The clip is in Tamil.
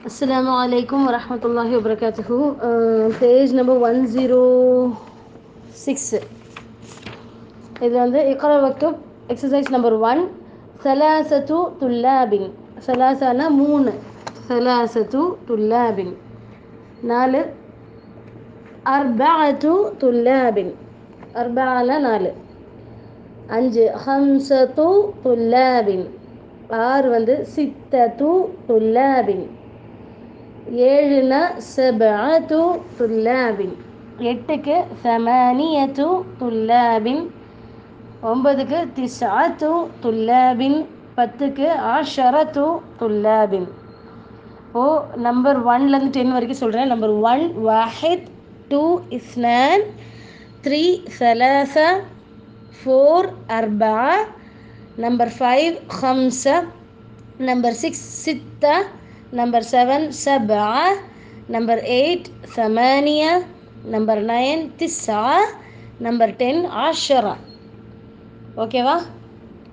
السلام عليكم ورحمة الله وبركاته page number one zero six இது வந்து இக்கரா வக்துப் எக்ஸசைஸ் நம்பர் ஒன் சலாசத்து துல்லாபின் சலாசானா மூணு சலாசத்து துல்லாபின் நாலு அர்பாத்து துல்லாபின் அர்பானா நாலு அஞ்சு ஹம்சத்து துல்லாபின் ஆறு வந்து சித்தத்து துல்லாபின் ஏழுனா சபஅத்து துல்லாபின் எட்டுக்கு சமானியத்து துல்லாபின் ஒன்பதுக்கு திஸ்அத்து துல்லாபின் பத்துக்கு ஆஷரத்து துல்லாபின் ஓ நம்பர் ஒன்லேருந்து டென் வரைக்கும் சொல்கிறேன் நம்பர் ஒன் வாஹித் டூ இஸ்னான் த்ரீ சலாசா ஃபோர் அர்பா நம்பர் ஃபைவ் ஹம்சா நம்பர் சிக்ஸ் சித்தா நம்பர் செவன் சபா நம்பர் எயிட் சமானியா நம்பர் நைன் திஸ்ஸா நம்பர் டென் ஆஷரா ஓகேவா